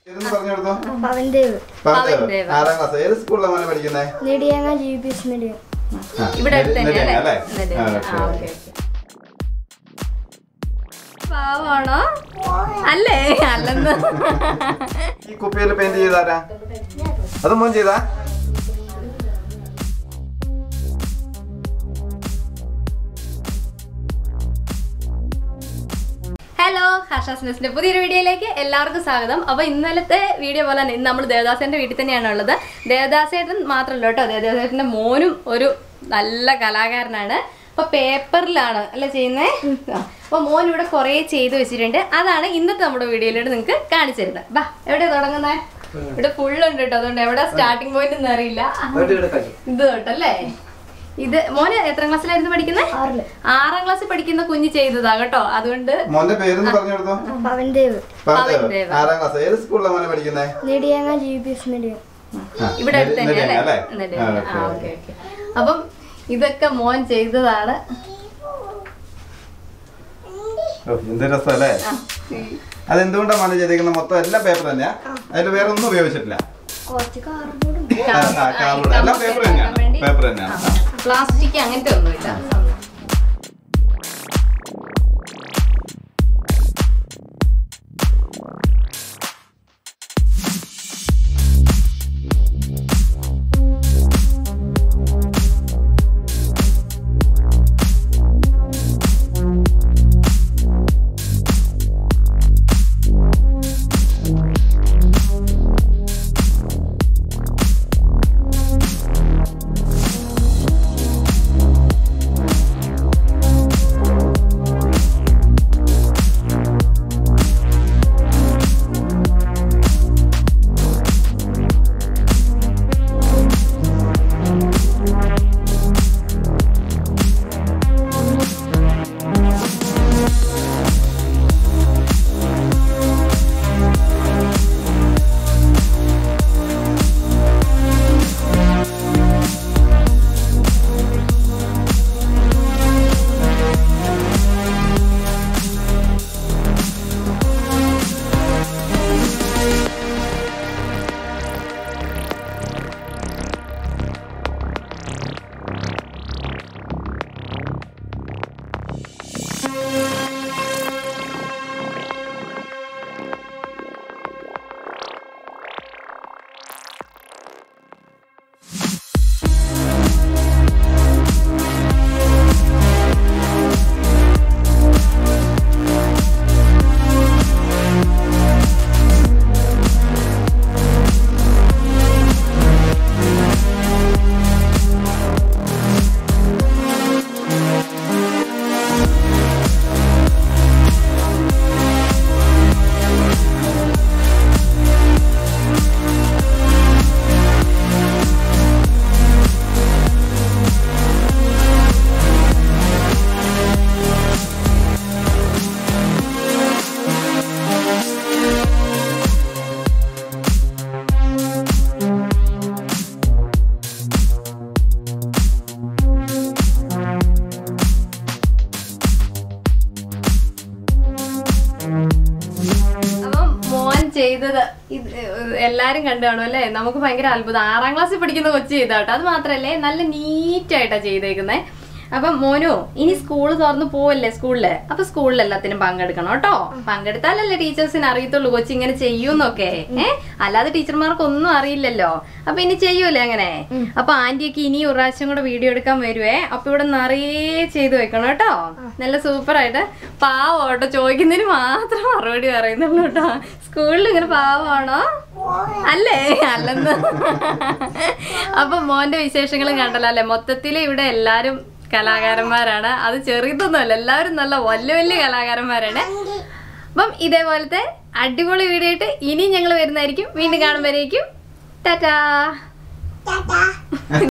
ഇതൊന്ന് പറഞ്ഞു കൊടുത്തോ പവൻദേവ് പറഞ്ഞോ. പവൻദേവ്. ആറാം ക്ലാസ് ഏത് സ്കൂളിലാണ് മോനെ പഠിക്കുന്നത് Nediyanga G P S medium ഇവിടെ അടുത്ത് തന്നെ നെല്ലിയാ അല്ലേ അല്ലേ? നെല്ലിയാ. ആ, ആ, ഓക്കേ. Okay, okay. പാവാണോ അല്ലേ അല്ലെന്ന് ഈ കുപ്പിയിൽ പെയിന്റ് ചെയ്താരാ അത് മോൻ ചെയ്താ ഹലോ ഹർഷാസ്നെസിന്റെ പുതിയൊരു വീഡിയോയിലേക്ക് എല്ലാവർക്കും സ്വാഗതം അപ്പൊ ഇന്നലത്തെ വീഡിയോ പോലെ തന്നെ ഇന്ന് നമ്മൾ ദേവദാസേന്റെ വീട്ടിൽ തന്നെയാണ് ഉള്ളത് ദേവദാസേട്ടൻ മാത്രമല്ല കേട്ടോ ദേവദാസേട്ടന്റെ മോനും ഒരു നല്ല കലാകാരനാണ് അപ്പൊ പേപ്പറിലാണ് അല്ലേ ചെയ്യുന്നേ അപ്പൊ മോൻ ഇവിടെ കുറെ ചെയ്ത് വെച്ചിട്ടുണ്ട് അതാണ് ഇന്നത്തെ നമ്മുടെ വീഡിയോയിലൂടെ നിങ്ങൾക്ക് കാണിച്ചു തരുന്നത് ബാ എവിടെ തുടങ്ങുന്നേ ഇവിടെ ഫുൾ ഉണ്ട് കേട്ടോ അതുകൊണ്ട് എവിടെ സ്റ്റാർട്ടിംഗ് പോയിന്റ് ഒന്നും അറിയില്ല ഇത് തൊട്ടല്ലേ ഇത് മോന് എത്ര ക്ലാസ്സിലായിരുന്നു പഠിക്കുന്നത് ആറില് ആറാം ക്ലാസ്സിൽ പഠിക്കുന്ന കുഞ്ഞ് ചെയ്തതാ കേട്ടോ അതുകൊണ്ട് മോന്റെ പേരൊന്ന് പറഞ്ഞു കൊടുത്തോ പവൻദേവ് പറഞ്ഞോ. പവൻദേവ്. ആറാം ക്ലാസ് ഏത് സ്കൂളിലാണ് മോനെ പഠിക്കുന്നത് Nediyanga G P S medium ഇവിടെ അടുത്ത് തന്നെ നെല്ലിയാ അല്ലേ അല്ലേ? നെല്ലിയാ. ആ, ആ, ഓക്കേ. Okay, okay. അപ്പം ഇതൊക്കെ മോൻ ചെയ്തതാണ് ഓ, എന്ത് രസമല്ലേ അതെന്തുകൊണ്ടാണ് മോനെ ചെയ്തേക്കുന്നത് മൊത്തം എല്ലാ പേപ്പർ തന്നെയാ അതിൽ വേറെ ഒന്നും ഉപയോഗിച്ചിട്ടില്ല കുറച്ച് കാർഡ്ബോർഡും ആ, ആ, കാർഡ്ബോർഡ്. എല്ലാം പേപ്പർ തന്നെയാണ് പേപ്പർ തന്നെയാണ് ആ. പ്ലാസ്റ്റിക് അങ്ങനത്തെ ഒന്നുമില്ല അപ്പം മോൻ ചെയ്തത് ഇത് എല്ലാരും കണ്ടു കാണും അല്ലേ നമുക്ക് ഭയങ്കര അത്ഭുതം ആറാം ക്ലാസ്സിൽ പഠിക്കുന്ന കൊച്ചു ചെയ്താട്ടോ അത് മാത്രല്ലേ നല്ല നീറ്റായിട്ടാ ചെയ്തേക്കുന്നേ അപ്പം മോനു ഇനി സ്കൂൾ തുറന്നു പോവല്ലേ സ്കൂളില് അപ്പൊ സ്കൂളിൽ എല്ലാത്തിനും പങ്കെടുക്കണം കേട്ടോ പങ്കെടുത്താലല്ലേ ടീച്ചേഴ്സിന് അറിയത്തുള്ളൂ കൊച്ചു ഇങ്ങനെ ചെയ്യൂന്നൊക്കെ ഏ അല്ലാതെ ടീച്ചർമാർക്ക് ഒന്നും അറിയില്ലല്ലോ അപ്പൊ ഇനി ചെയ്യൂലേ അങ്ങനെ അപ്പൊ ആന്റിയൊക്കെ ഇനി ഒരു പ്രാവശ്യം കൂടെ വീഡിയോ എടുക്കാൻ വരുവേ അപ്പൊ ഇവിടെ നിറയെ ചെയ്തു വെക്കണം കേട്ടോ നല്ല സൂപ്പർ ആയിട്ട് പാവം കേട്ടോ ചോദിക്കുന്നതിന് മാത്രം മറുപടി പറയുന്നുള്ളൂ കേട്ടോ സ്കൂളിൽ ഇങ്ങനെ പാവമാണോ അല്ലേ അല്ലെന്ന് അപ്പൊ മോന്റെ വിശേഷങ്ങളും കണ്ടല്ലോ അല്ലെ മൊത്തത്തിൽ ഇവിടെ എല്ലാരും കലാകാരന്മാരാണ് അത് ചെറുതൊന്നുമല്ല എല്ലാവരും നല്ല വലിയ വലിയ കലാകാരന്മാരാണ് അപ്പം ഇതേപോലത്തെ അടിപൊളി വീഡിയോ ആയിട്ട് ഇനി ഞങ്ങൾ വരുന്നതായിരിക്കും വീണ്ടും കാണുമ്പോഴേക്കും ടാറ്റാ